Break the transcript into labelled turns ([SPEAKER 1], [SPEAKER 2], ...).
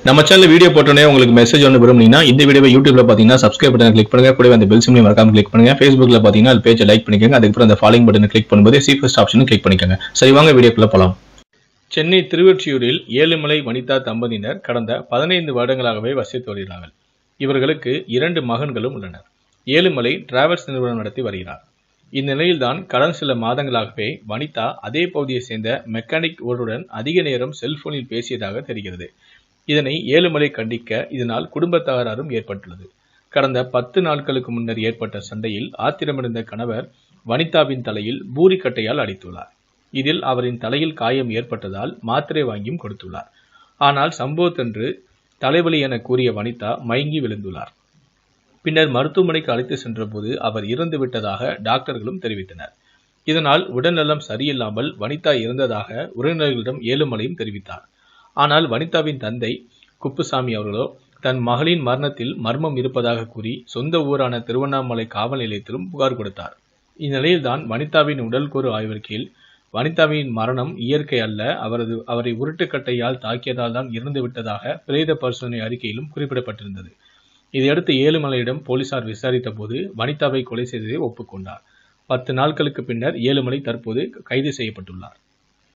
[SPEAKER 1] நம்ம channel video போட்டோன்னே உங்களுக்கு மெசேஜ் ஒன்று விரும்புனீங்கன்னா இந்த வீடியோவை யூடியூப்ல பார்த்தீங்கன்னா சப்ஸ்கிரைப் பட்டன் கிளிக் பண்ணுங்க கூடவே அந்த பெல் சிம்லையும் மறக்காம கிளிக் பண்ணுங்க ஃபேஸ்புக்ல பார்த்தீங்கன்னா அது பேஜை லைக் பண்ணிக்கோங்க அதுக்கப்புறம் அந்த ஃபாலோயிங் பட்டனை கிளிக் பண்ணும்போது சி ஃபர்ஸ்ட் ஆப்ஷனும் கிளிக் பண்ணிக்கோங்க சரி வாங்க வீடியோக்குள்ள போலாம் சென்னை திருவொற்றியூரில் ஏழுமலை வனிதா தம்பதியினர் கடந்த பதினைந்து வருடங்களாகவே வசித்து வருகிறார்கள் இவர்களுக்கு இரண்டு மகன்களும் உள்ளனர் ஏழுமலை டிராவல்ஸ் நிறுவனம் நடத்தி வருகிறார் இந்நிலையில்தான் கடந்த சில மாதங்களாகவே வனிதா அதே பகுதியைச் சேர்ந்த மெக்கானிக் ஒருவருடன் அதிக நேரம் செல்போனில் பேசியதாக தெரிகிறது இதனை ஏழுமலை கண்டிக்க இதனால் குடும்ப தகராறும் ஏற்பட்டுள்ளது கடந்த பத்து நாட்களுக்கு முன்னர் ஏற்பட்ட சண்டையில் ஆத்திரமடைந்த கணவர் வனிதாவின் தலையில் பூரிக்கட்டையால் அடித்துள்ளார் இதில் அவரின் தலையில் காயம் ஏற்பட்டதால் மாத்திரை வாங்கியும் கொடுத்துள்ளார் ஆனால் சம்பவத்தன்று தலைவலி என கூறிய வனிதா மயங்கி விழுந்துள்ளார் பின்னர் மருத்துவமனைக்கு அழைத்து சென்றபோது அவர் இறந்து விட்டதாக டாக்டர்களும் தெரிவித்தனர் இதனால் உடல்நலம் சரியில்லாமல் வனிதா இறந்ததாக உறவினர்களிடம் ஏழுமலையும் தெரிவித்தார் ஆனால் வனிதாவின் தந்தை குப்புசாமி அவர்களோ தன் மகளின் மரணத்தில் மர்மம் இருப்பதாக கூறி சொந்த ஊரான திருவண்ணாமலை காவல் நிலையத்திலும் புகார் கொடுத்தார் இந்நிலையில்தான் வனிதாவின் உடல்கூறு ஆய்வறிக்கையில் வனிதாவின் மரணம் இயற்கை அல்ல அவரது அவரை உருட்டுக்கட்டையால் தாக்கியதால் தான் இறந்து விட்டதாக பிரேத பரிசோதனை அறிக்கையிலும் குறிப்பிடப்பட்டிருந்தது இதையடுத்து ஏழுமலையிடம் போலீசார் விசாரித்த போது வனிதாவை கொலை செய்ததை ஒப்புக்கொண்டார் பத்து நாட்களுக்கு பின்னர் ஏழுமலை தற்போது கைது செய்யப்பட்டுள்ளார்